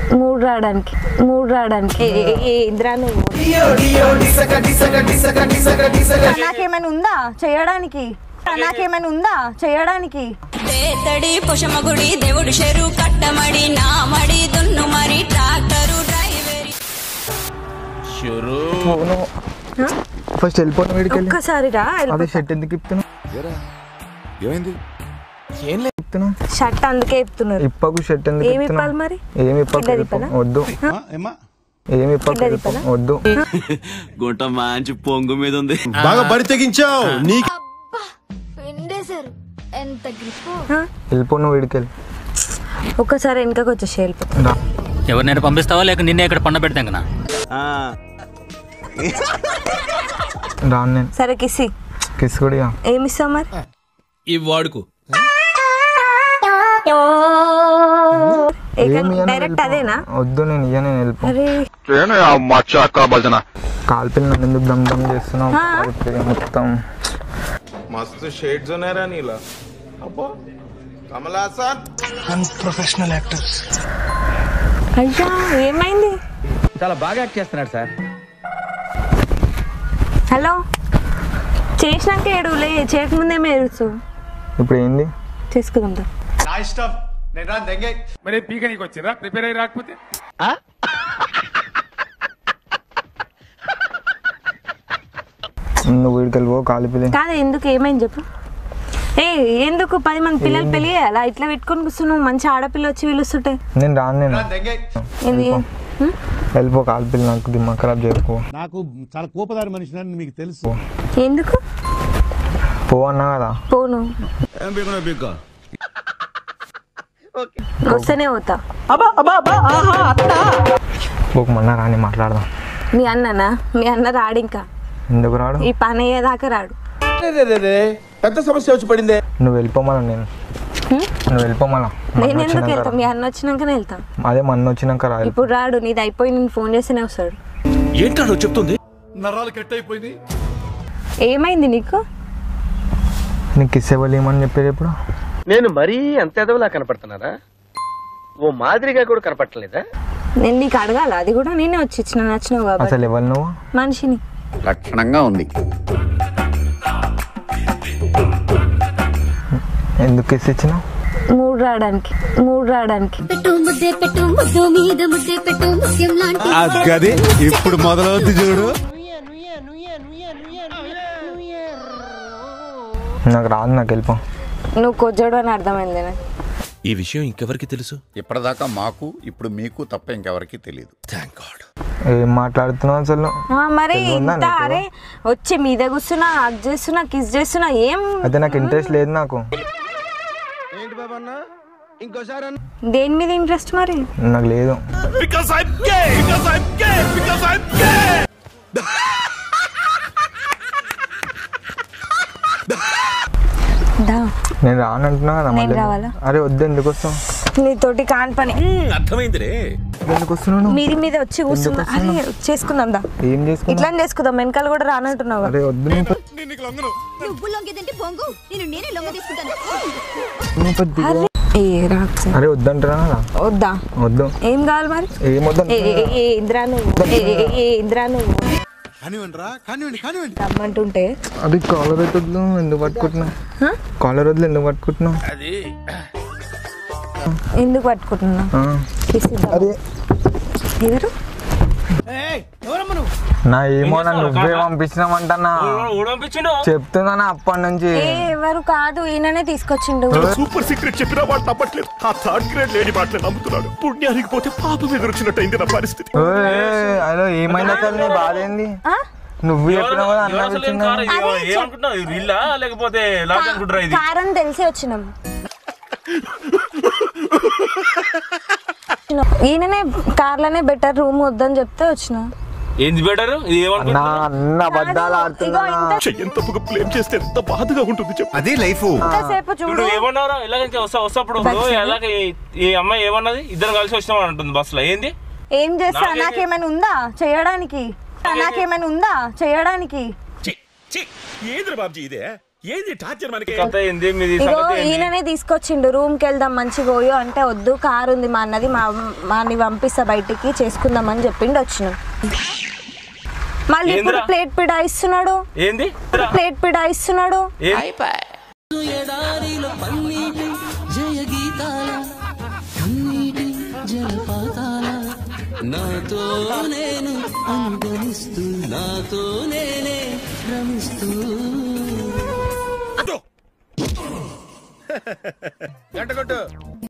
మూడు రావడానికి మూడు రావడానికి ఇంద్రా నువ్వు నాకేమైనా ఉందా చేయడానికి నాకేమైనా ఉందా చేయడానికి దేతడి పుషమగుడి దేవుడు చెరు కట్టమడి నామడి దున్ను మరి ట్రాక్టరు డ్రైవరి ఫస్ట్ వెళ్ళిపోయిన వీడికి వెళ్ళి ఒక్కసారి రా అదే షర్ట్ ఎందుకు ఇప్పుతున్నావు ఏమైంది ఇప్పుతున్నావు షర్ట్ అందుకే చెప్తున్నారు ఇప్పకు షర్ట్ ఎందుకు ఏమి ఇప్పుతున్నావు? ఇప్పాలి మరి ఏమి ఇప్పకు కింద వెళ్ళిపో. తిప్పనా? వద్దు ఏమి ఇప్పకు కింద వెళ్ళిపో. తిప్పనా? వద్దు గుంట మంచి పొంగు మీద ఉంది బాగా బరి తెగించావు నీకు పిండేశారు ఎంత గ్రిప్పు వెళ్ళిపో నువ్వు వీడికి వెళ్ళి ఒక్కసారి వెనకకి వచ్చేసి వెళ్ళిపో రా. ఎవరినైనా పంపిస్తావా లేక నిన్నే ఇక్కడ పండ పెడతాం కదా రాను నేను సరే కిసి కిస్ కూడా ఇయ్య. ఏమి ఇస్తావు మరి ఈ వాడుకు ఏమి ఇయ్యను, డైరెక్ట్ వెళ్ళిపో. అదేనా వద్దు నేను ఇయ్య నేను వెళ్ళిపో అరే కాల్పిల్ నన్ను ఎందుకు దమ్ దమ్ చేస్తున్నావు ఆ. కాలిపిల్ల మొత్తం मस्त शेड्स होणार आहे नीला अप्पा कमला असा అయ్యా ఏమైంది చాలా బాగా యాక్ట్ చేస్తున్నాడు సార్ హలో చేసినాక ఏడులే చేయకముందేమో ఏడుచు ఇప్పుడు ఏంది చేసుకుందాం దా. మరి పీక నీకు వచ్చిరా ప్రిపేర్ అయ్యి రాకపోతే నువ్వు వీడికి వెళ్ళిపో కాలిపిల్లి కాదు ఎందుకు ఏమైంది చెప్పు ఏ ఎందుకు పది మంది పిల్లలు పెళ్ళి అలా ఇట్లా పెట్టుకొని కూర్చున్నావు మంచి ఆడపిల్ల వచ్చి పిలుస్తుంటే నేను రాను నేను ఏంది హ్మ్? వెళ్ళిపో కాలిపిల్లి నాకు దిమ్మ ఖరాబ్ చేసుకో నాకు చాలా కోపదారి మనిషి మీకు తెలుసు ఎందుకు పో అన్నా కదా పోను ఏం పీకనో పీక వస్తేనే పోతా పోకమన్నా రాని మాట్లాడదాం మీ అన్ననా మీ అన్న రాడు ఇంకా ఎందుకు రాడు ఈ పని అయ్యేదాకా రాడు పెద్ద సమస్య వచ్చి పడిందే నువ్వు వెళ్ళిపోమలా నేను నువ్వు వెళ్ళిపోమలా నేను ఎందుకు వెళ్తా మీ అన్న వచ్చినాకనే వెళ్తా అదే మన్న వచ్చినాక రా ఇప్పుడు రాడు నీది అయిపోయి నేను ఫోన్ చేస్తేనే వస్తాడు ఏంటో నువ్వు చెప్తుంది నరాలు కట్ అయిపోయింది ఏమైంది నీకు నీకు కిస్ ఇవ్వలేమని చెప్పేది ఇప్పుడు నేను మరీ అంత ఎదవలా కనపడుతున్నారా ఓ మాదిరిగా కూడా కనపడలేదా నేను నీకు అడగాల అది కూడా నేనే వచ్చి ఇచ్చిన నచ్చినావు కాబట్టి అసలు ఎవరు నువ్వు మనిషిని లక్షణంగా ఉంది ఎందుకు కిస్ ఇచ్చినావు మూడు రావడానికి మూడు రావడానికి పెట్టు ముద్దే పెట్టు ముద్దు మీద ముద్దే పెట్టు ముత్యం లాంటి గది ఇప్పుడు మొదలవుద్ది చూడు నాకు రాదు నాకు వెళ్ళిపో నువ్వు కొజ్జడు అని అర్థమైంది నాకు ఈ విషయం ఇంకెవరికి తెలుసు ఇప్పటిదాకా మాకు ఇప్పుడు మీకు తప్ప ఇంకెవరికి తెలియదు థ్యాంక్ గాడ్ ఏం మాట్లాడుతున్నావు అసలు ఆ, మరి తెలియదా ఇంత నీకు? అరే వచ్చి మీద కూర్చున్నా హగ్ చేస్తున్నా కిస్ చేస్తున్నా ఏం అయితే నాకు ఇంట్రెస్ట్ లేదు నాకు ఏంటి బాబా అన్న ఇంకోసారి అన్న దేని మీద ఇంట్రెస్ట్ మరి నాకు లేదు because I gay because I gay because I gay దా నేను రానంటున్నా కదా నేను మళ్ళీ రావాలా? అరే వద్దు ఎందుకు వస్తావు నీతోటి కాని పని అర్థమైందిరే ఎందుకు వస్తున్నావు మీది మీద వచ్చి కూర్చున్నా అరే చేసుకుందాం దా ఏం చేసుకున్నావు ఇట్లా చేసుకుందాం వెనకాల కూడా రానంటున్నావు అరే వద్దు నువ్వు నువ్వు లొంగేదంటే పొంగు నేను నేనే లొంగ తీసుకుంటాను నువ్వు పెద్ద దిగు. అరే ఏ రాక్స్ అరే వద్దంటున్నా కదా వద్దా వద్దు ఏం కావాలి మరి ఏం వద్దు ఏ ఏ, ఏ ఇంద్రా నువ్వు ఏ, ఏ, ఏ ఇంద్రా నువ్వు కానివ్వండి రా కానివ్వండి కానివ్వండి రమ్మంటుంటే అది కాలర్ అయితే వద్దు ఎందుకు పట్టుకుంటున్నావు హ? కాలర్ వద్దు ఎందుకు పట్టుకుంటున్నావు ఎందుకు పట్టుకుంటున్నా ఆ. తీసిద్దాం. అరే ఎవరు నా ఏమో నా నువ్వే పంపించినామంటన్నా చెప్తున్నానా అప్పటి నుంచి ఏ ఎవరు కాదు ఈయననే తీసుకొచ్చిండు సూపర్ సీక్రెట్ చెప్పినా వాడు నమ్మట్లేదు ఆ థర్డ్ గ్రేడ్ లేడీ మాటలు నమ్ముతున్నాడు పుణ్యానికి పోతే పాపం ఎదురొచ్చినట్టయింది నా పరిస్థితి ఓయ్, ఏయ్, అదో ఏమైంది అసలు నీ బాధ ఏంది ఆ? నువ్వు చెప్పినావు కదా అన్న వచ్చిందా లేకపోతే కారం తెలిసి వచ్చినాం ఈయననే కార్లోనే బెటర్ రూమ్ వద్దని చెప్తే వచ్చిన ఏంది బెటర్ అన్న అన్న అబద్ధాలు ఇగో ఆడుతున్నా ఇంత ఎంత ప్లేమ్ చేస్తే ఎంత బాధగా ఉంటుంది చెప్పు అది లైఫ్ ఇంతసేపు చూడు ఏమన్నారా ఎలాగైతే వస్తా వస్తప్పుడు ఎలాగ ఈ- ఈ అమ్మాయి ఏమన్నది ఇద్దరు కలిసి వచ్చినాం అని అంటుంది బస్సులో ఏంది ఏం చేస్తా నాకేమైనా ఉందా చేయడానికి నాకేమైనా ఉందా చేయడానికి ఏంద్ర బాబ్జీ ఇదే ఏంది టార్చర్ మనకి కథ ఏంది మీది ఇగో సంగతి ఏంది? ఈయననే తీసుకొచ్చిండు రూమ్ కి వెళ్దాం మంచిగా పోయో అంటే వద్దు కారు ఉంది మా అన్నది మా మాని పంపిస్తా బయటికి చేసుకుందామని చెప్పిండు వచ్చిన మళ్ళీ ఇప్పుడు ఏందిరా? ప్లేట్ పిడాయిస్తున్నాడు ఏంది ప్లేట్ పిడాయిస్తున్నాడు ఎడారిలో పన్నీటి జయ గీతాల కన్నీటి జలపాతాల నాతో నేను అనుగమిస్తూ నాతో నేనే రమిస్తూ గంట కొట్టు